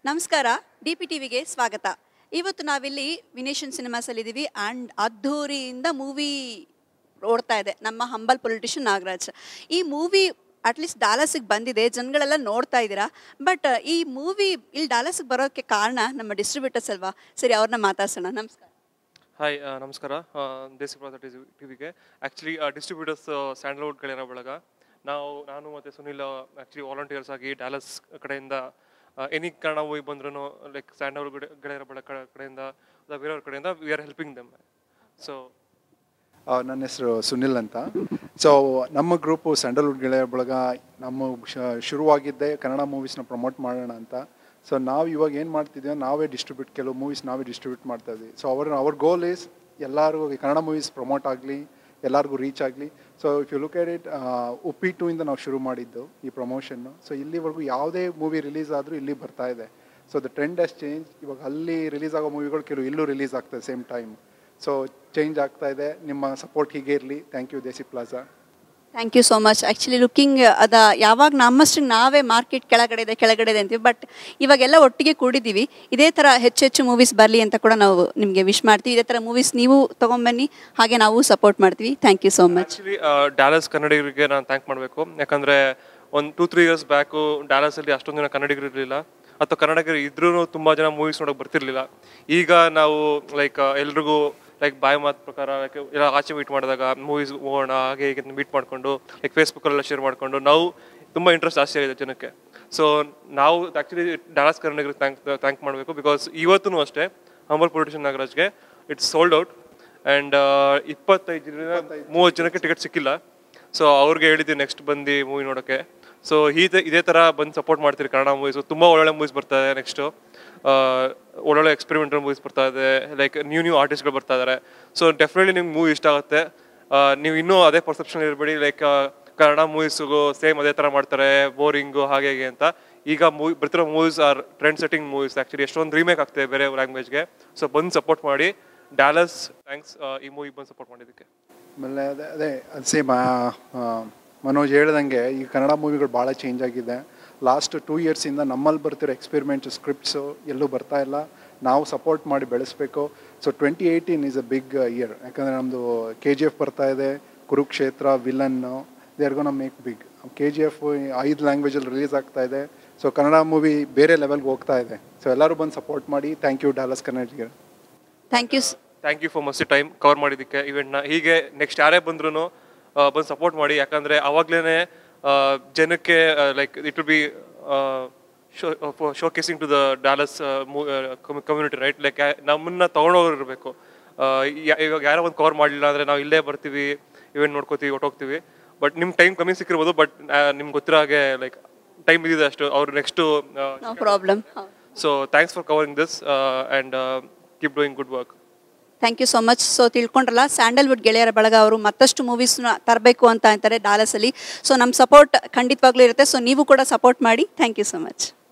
ನಮಸ್ಕಾರ D P ಟಿವಿಗೆ ಸ್ವಾಗತ ಇವತ್ತು ನಾವಿಲ್ಲಿ ವಿನೇಶನ್ ಸಿನಿಮಾಸಲ್ಲಿ ಇದ್ದೀವಿ ಆ್ಯಂಡ್ ಅದ್ಧೂರಿಯಿಂದ ಮೂವಿ ಓಡ್ತಾ ಇದೆ ನಮ್ಮ ಹಂಬಲ್ ಪೊಲಿಟಿಷಿಯನ್ ನಾಗರಾಜ್ ಈ ಮೂವಿ ಅಟ್ಲೀಸ್ಟ್ ಡಾಲಸಿಗೆ ಬಂದಿದೆ ಜನಗಳೆಲ್ಲ ನೋಡ್ತಾ ಇದ್ದೀರಾ ಬಟ್ ಈ ಮೂವಿ ಇಲ್ಲಿ ಡಾಲಸಿಗೆ ಬರೋಕ್ಕೆ ಕಾರಣ ನಮ್ಮ ಡಿಸ್ಟ್ರಿಬ್ಯೂಟರ್ಸ್ ಅಲ್ವಾ ಸರಿ ಅವ್ರನ್ನ ಮಾತಾಡ್ಸೋಣ ನಮಸ್ಕಾರ ಹಾಯ್ ಆ, ನಮಸ್ಕಾರ ದೇಸಿ ಪ್ರಾಜೆಕ್ಟ್ ಟಿವಿಗೆ ಆ್ಯಕ್ಚುಲಿ ಡಿಸ್ಟ್ರಿಬ್ಯೂಟರ್ಸ್ ಸ್ಯಾಂಡಲ್ವುಡ್ ಗೆಳೆಯರ ಬಳಗ ನಾವು ನಾನು ಮತ್ತು ಸುನಿಲ್ ಆ್ಯಕ್ಚುಲಿ ವಾಲಂಟಿಯರ್ಸ್ ಆಗಿ ಡ್ಯಾಲಸ್ ಕಡೆಯಿಂದ ಎನಿ ಕನ್ನಡ ಮೂವಿ ಬಂದ್ರೂ ಲೈಕ್ ಸ್ಯಾಂಡಲ್ವುಡ್ ಗೆಳೆಯರ ಬಳಗ ಕಡೆ- ಕಡೆಯಿಂದ ಅಥವಾ ಬೇರೆಯವ್ರ ಕಡೆಯಿಂದ we are helping them so ಆ, ನನ್ನ ಹೆಸರು ಸುನಿಲ್ ಅಂತ ಸೊ ನಮ್ಮ ಗ್ರೂಪು ಸ್ಯಾಂಡಲ್ವುಡ್ ಗೆಳೆಯ ಬಳಗ ನಮ್ಮ ಶ- ಶುರುವಾಗಿದ್ದೆ ಕನ್ನಡ ಮೂವೀಸ್ನ ಪ್ರಮೋಟ್ ಮಾಡೋಣ ಅಂತ ಸೊ ನಾವು ಇವಾಗ ಏನು ಮಾಡ್ತಿದ್ದೀವಿ ನಾವೇ ಡಿಸ್ಟ್ರಿಬ್ಯೂಟ್ ಕೆಲವು ಮೂವೀಸ್ ನಾವೇ ಡಿಸ್ಟ್ರಿಬ್ಯೂಟ್ ಮಾಡ್ತಾ ಇದ್ವಿ ಸೊ ಅವ್ರ ಅವ್ರ ಗೋಲ್ ಈಸ್ ಎಲ್ಲರಿಗೂ ಕನ್ನಡ ಮೂವೀಸ್ ಪ್ರಮೋಟ್ ಆಗಲಿ ಎಲ್ಲರಿಗೂ ರೀಚ್ ಆಗಲಿ so if you look at it Uppi two ಇಂದ ನಾವು ಶುರು ಮಾಡಿದ್ದು ಈ ಪ್ರಮೋಷನ್ನು ಸೊ ಇಲ್ಲಿವರೆಗೂ ಯಾವುದೇ ಮೂವಿ ರಿಲೀಸ್ ಆದರೂ ಇಲ್ಲಿ ಬರ್ತಾ ಇದೆ so the trend has change ಇವಾಗ ಅಲ್ಲಿ ರಿಲೀಸ್ ಆಗೋ ಮೂವಿಗಳು ಕೆಲವು ಇಲ್ಲೂ ರಿಲೀಸ್ ಆಗ್ತದೆ ಸೇಮ್ ಟೈಮ್ ಸೊ ಚೇಂಜ್ ಆಗ್ತಾ ಇದೆ ನಿಮ್ಮ ಸಪೋರ್ಟ್ ಹೀಗೆ ಇರಲಿ thank you Desi plaza thank you so much actually looking ಅದ ಯಾವಾಗ ನಮ್ಮಷ್ಟು ನಾವೇ ಮಾರ್ಕೆಟ್ ಕೆಳಗಡೆ ಇದೆ ಕೆಳಗಡೆ ಇದೆ ಅಂತೀವಿ ಬಟ್ ಇವಾಗೆಲ್ಲ ಒಟ್ಟಿಗೆ ಕೂಡಿದ್ದೀವಿ ಇದೇ ಥರ ಹೆಚ್ಚು ಹೆಚ್ಚು ಮೂವೀಸ್ ಬರಲಿ ಅಂತ ಕೂಡ ನಾವು ನಿಮಗೆ ವಿಶ್ ಮಾಡ್ತೀವಿ ಇದೇ ಥರ ಮೂವೀಸ್ ನೀವು ತೊಗೊಂಬನ್ನಿ ಹಾಗೆ ನಾವು ಸಪೋರ್ಟ್ ಮಾಡ್ತೀವಿ thank you so much actually Dallas ಕನ್ನಡಿಗರಿಗೆ ನಾನು ಥ್ಯಾಂಕ್ ಮಾಡಬೇಕು ಯಾಕಂದರೆ ಒಂದು ಟೂ ತ್ರೀ ಇಯರ್ಸ್ ಬ್ಯಾಕು ಡ್ಯಾಲಸಲ್ಲಿ ಅಷ್ಟೊಂದು ಜನ ಕನ್ನಡಿಗರು ಇರಲಿಲ್ಲ ಅಥವಾ ಕನ್ನಡಿಗರು ಇದ್ರೂ ತುಂಬ ಜನ ಮೂವೀಸ್ ನೋಡೋಕೆ ಬರ್ತಿರ್ಲಿಲ್ಲ ಈಗ ನಾವು ಲೈಕ್ ಎಲ್ರಿಗೂ ಲೈಕ್ ಬಾಯಿ ಮಾತು ಪ್ರಕಾರ ಲೈಕ್ ಎಲ್ಲ ಆಚೆ ಮೀಟ್ ಮಾಡಿದಾಗ ಮೂವೀಸ್ ಹೋಗೋಣ ಹಾಗೆ ಹೀಗೆ ಮೀಟ್ ಮಾಡಿಕೊಂಡು ಲೈಕ್ ಫೇಸ್ಬುಕ್ಕಲ್ಲೆಲ್ಲ ಶೇರ್ ಮಾಡಿಕೊಂಡು ನಾವು ತುಂಬ ಇಂಟ್ರೆಸ್ಟ್ ಜಾಸ್ತಿ ಆಗಿದೆ ಜನಕ್ಕೆ ಸೊ ನಾವು ಆ್ಯಕ್ಚುಲಿ ಡ್ಯಾಲಸ್ ಕನ್ನಡಿಗರಿಗೆ ಥ್ಯಾಂಕ್ ಥ್ಯಾಂಕ್ ಮಾಡಬೇಕು ಬಿಕಾಸ್ ಇವತ್ತೂ ಅಷ್ಟೇ ಹಂಬಲ್ ಪೊಲಿಟಿಷನ್ ನಾಗರಾಜ್ಗೆ ಇಟ್ಸ್ ಸೋಲ್ಡ್ ಔಟ್ ಆ್ಯಂಡ್ ಇಪ್ಪತ್ತೈದು ಜನ ಮೂವತ್ತು ಜನಕ್ಕೆ ಟಿಕೆಟ್ ಸಿಕ್ಕಿಲ್ಲ ಸೊ ಅವ್ರಿಗೆ ಹೇಳಿದ್ವಿ ನೆಕ್ಸ್ಟ್ ಬಂದು ಮೂವಿ ನೋಡೋಕ್ಕೆ ಸೊ ಇದೇ ಇದೇ ಥರ ಬಂದು ಸಪೋರ್ಟ್ ಮಾಡ್ತೀರಿ ಕನ್ನಡ ಮೂವೀಸು ತುಂಬ ಒಳ್ಳೊಳ್ಳೆ ಮೂವೀಸ್ ಬರ್ತಾ ಇದೆ ನೆಕ್ಸ್ಟು ಒಳ್ಳೊಳ್ಳೆ ಎಕ್ಸ್ಪೆರಿಮೆಂಟಲ್ ಮೂವೀಸ್ ಬರ್ತಾ ಇದೆ ಲೈಕ್ ನ್ಯೂ ನ್ಯೂ ಆರ್ಟಿಸ್ಟ್ಗಳು ಬರ್ತಾ ಇದ್ದಾರೆ ಸೊ ಡೆಫಿನೆಟ್ಲಿ ನಿಮ್ಗೆ ಮೂವಿ ಇಷ್ಟ ಆಗುತ್ತೆ ಆ, ನೀವು ಇನ್ನೂ ಅದೇ ಪರ್ಸೆಪ್ಷನ್ ಇರಬೇಡಿ ಲೈಕ್ ಕನ್ನಡ ಮೂವೀಸ್ಗೂ ಸೇಮ್ ಅದೇ ಥರ ಮಾಡ್ತಾರೆ ಬೋರಿಂಗು ಹಾಗೆ ಹೀಗೆ ಅಂತ ಈಗ ಮೂವಿ ಬರ್ತಿರೋ movies are trend setting movies actually ಎಷ್ಟೊಂದು ರೀಮೇಕ್ ಆಗ್ತದೆ ಬೇರೆ ಲ್ಯಾಂಗ್ವೇಜ್ಗೆ ಸೊ ಬಂದು ಸಪೋರ್ಟ್ ಮಾಡಿ ಡ್ಯಾಲಸ್ ಥ್ಯಾಂಕ್ಸ್ ಈ ಮೂವಿ ಬಂದು ಸಪೋರ್ಟ್ ಮಾಡಿದ್ದಕ್ಕೆ ಆಮೇಲೆ ಅದೇ ಅದೇ ಅದು ಸೇಮ್ ಮನೋಜ್ ಹೇಳ್ದಂಗೆ ಈ ಕನ್ನಡ ಮೂವಿಗಳು ಭಾಳ ಚೇಂಜ್ ಆಗಿದೆ ಲಾಸ್ಟ್ ಟೂ ಇಯರ್ಸಿಂದ ನಮ್ಮಲ್ಲಿ ಬರ್ತಿರೋ ಎಕ್ಸ್ಪೆರಿಮೆಂಟ್ ಸ್ಕ್ರಿಪ್ಟ್ಸು ಎಲ್ಲೂ ಬರ್ತಾ ಇಲ್ಲ ನಾವು ಸಪೋರ್ಟ್ ಮಾಡಿ ಬೆಳೆಸ್ಬೇಕು so twenty eighteen is a big year ಯಾಕಂದರೆ ನಮ್ಮದು ಕೆ ಜಿ ಎಫ್ ಬರ್ತಾ ಇದೆ ಕುರುಕ್ಷೇತ್ರ ವಿಲನ್ನು they are gonna make big K G F ಐದು ಲ್ಯಾಂಗ್ವೇಜಲ್ಲಿ ರಿಲೀಸ್ ಆಗ್ತಾ ಇದೆ ಸೊ ಕನ್ನಡ ಮೂವಿ ಬೇರೆ ಲೆವೆಲ್ಗೆ ಹೋಗ್ತಾ ಇದೆ ಸೊ ಎಲ್ಲರೂ ಬಂದು ಸಪೋರ್ಟ್ ಮಾಡಿ ಥ್ಯಾಂಕ್ ಯು ಡಾಲಸ್ ಕನ್ನಡಿಗರು thank you thank you for must time cover ಮಾಡಿದ್ದಕ್ಕೆ ಇವೆಂಟ್ನ ಹೀಗೆ ನೆಕ್ಸ್ಟ್ ಯಾರೇ ಬಂದ್ರೂ ಬಂದು ಸಪೋರ್ಟ್ ಮಾಡಿ ಯಾಕಂದರೆ ಅವಾಗಲೇ ಜನಕ್ಕೆ like it will be show showcasing to the Dallas community right like ನಮ್ಮನ್ನ ತೊಗೊಂಡೋರು ಇರಬೇಕು ಇವಾಗ ಯಾರೋ ಒಂದು ಕವರ್ ಮಾಡಲಿಲ್ಲ ಅಂದರೆ ನಾವು ಇಲ್ಲೇ ಬರ್ತೀವಿ ಇವೆಂಟ್ ನೋಡ್ಕೋತೀವಿ ಹೊಟ್ಟೋಗ್ತೀವಿ ಬಟ್ ನಿಮ್ಮ ಟೈಮ್ ಕಮ್ಮಿ ಸಿಕ್ಕಿರ್ಬೋದು ಬಟ್ ನಿಮ್ಗೆ ಗೊತ್ತಿರೋ ಹಾಗೆ ಲೈಕ್ ಟೈಮ್ ಇದಿದೆ ಅಷ್ಟು ಅವ್ರು next no problem so thanks for covering this and keep doing good work thank you so much so ತಿಳ್ಕೊಂಡ್ರಲ್ಲ ಸ್ಯಾಂಡಲ್ವುಡ್ ಗೆಳೆಯರ ಬಳಗ ಅವರು ಮತ್ತಷ್ಟು ಮೂವೀಸ್ನ ತರಬೇಕು ಅಂತ ಅಂತಾರೆ ಡಾಲಸಲ್ಲಿ ಸೊ ನಮ್ಮ ಸಪೋರ್ಟ್ ಖಂಡಿತವಾಗ್ಲೂ ಇರುತ್ತೆ ಸೊ ನೀವು ಕೂಡ ಸಪೋರ್ಟ್ ಮಾಡಿ ಥ್ಯಾಂಕ್ ಯು ಸೊ ಮಚ್